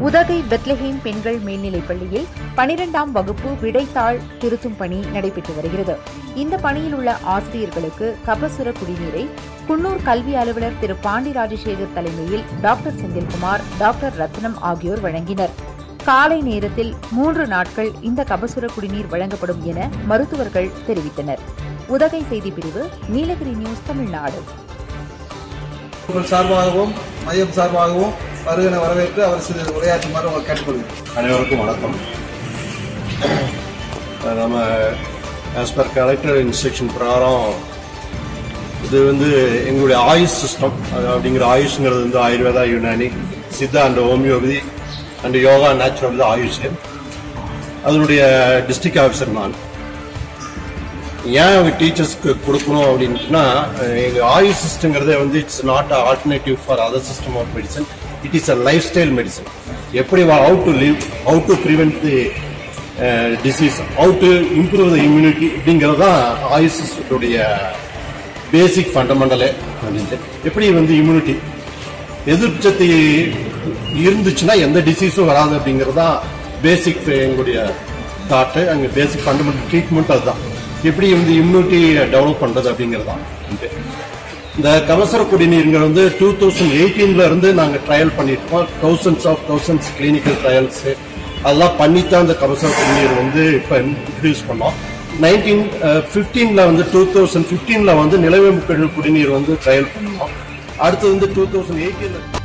Udhagai Bethlehem பெண்கள் மேல்நிலைப் பள்ளியில் பனிரெண்டாம் வகுப்பு விடைத்தாள் திருத்தும் பணி நடைபெற்று வருகிறது இந்த பணியில் உள்ள ஆசிரியர்களுக்கு கபசுர குடிநீரை குன்னூர் கல்வி அலுவலர் திரு பாண்டி ராஜசேகர் தலைமையில் டாக்டர் செந்தில்குமார் டாக்டர் ரத்னம் ஆகியோர் வழங்கினர் காலை நேரத்தில் மூன்று நாட்கள் இந்த கபசுர குடிநீர் வழங்கப்படும் என மருத்துவர்கள் தெரிவித்தனர் உதகை செய்திப் பிரிவு நீலகிரி நியூஸ் தமிழ்நாடு உங்கள் சார்பாகவும் மையம் சார்பாகவும் வருகிற வரவேற்று அவர் சிறிது உரையாற்றுமாறு உங்களை கேட்டுக்கொள்கிறேன் அனைவருக்கும் வணக்கம் அஹ் நம்ம ஆஸ் பர் கலெக்டர் இன்ஸ்ட்ரக்ஷன் பிரகாரம் இது வந்து எங்களுடைய ஆயுஷ் சிஸ்டம் அப்படிங்கிற ஆயுஷ்ங்கிறது வந்து Ayurveda Unani Siddha and homeopathy and yoga natural AYUSH அதனுடைய டிஸ்ட்ரிக்ட் ஆஃபீஸர் நான் ஏன் அவங்க டீச்சர்ஸ்க்கு கொடுக்கணும் அப்படின்ட்டுனா எங்கள் ஆயுஷ் சிஸ்டங்கிறதே வந்து it's not alternative for other system of medicine it is a lifestyle medicine எப்படி how to live how to prevent the disease how to improve the immunity அப்படிங்கிறது தான் ஆயுஷ் சிஸ்டத்துடைய பேசிக் ஃபண்டமெண்டலே அப்படின்ட்டு எப்படி வந்து இம்யூனிட்டி எதிர்ப்பு சக்தி இருந்துச்சுன்னா எந்த டிசீஸும் வராது அப்படிங்கிறது தான் பேசிக் எங்களுடைய தாட்டு அங்கே பேசிக் ஃபண்டமெண்டல் ட்ரீட்மெண்ட் அதுதான் எப்படி வந்து இம்யூனிட்டி டெவலப் பண்றது அப்படிங்கிறது தான் இந்த கவசர குடிநீருங்கிற வந்து டூ தௌசண்ட் எயிட்டீன்ல இருந்து நாங்கள் ட்ரையல் பண்ணிட்டு இருக்கோம் thousands of thousands clinical trials அதெல்லாம் பண்ணித்தான் இந்த கவசர குடிநீர் வந்து இப்போ இன்ட்ரடியூஸ் பண்ணோம் நைன்டீன் ஃபிஃப்டீன்ல வந்து டூ தௌசண்ட் ஃபிஃப்டீன்ல வந்து நிலவேம்பு குடிநீர் வந்து ட்ரையல் பண்ணோம் அடுத்து வந்து டூ தௌசண்ட் எயிட்டீன்ல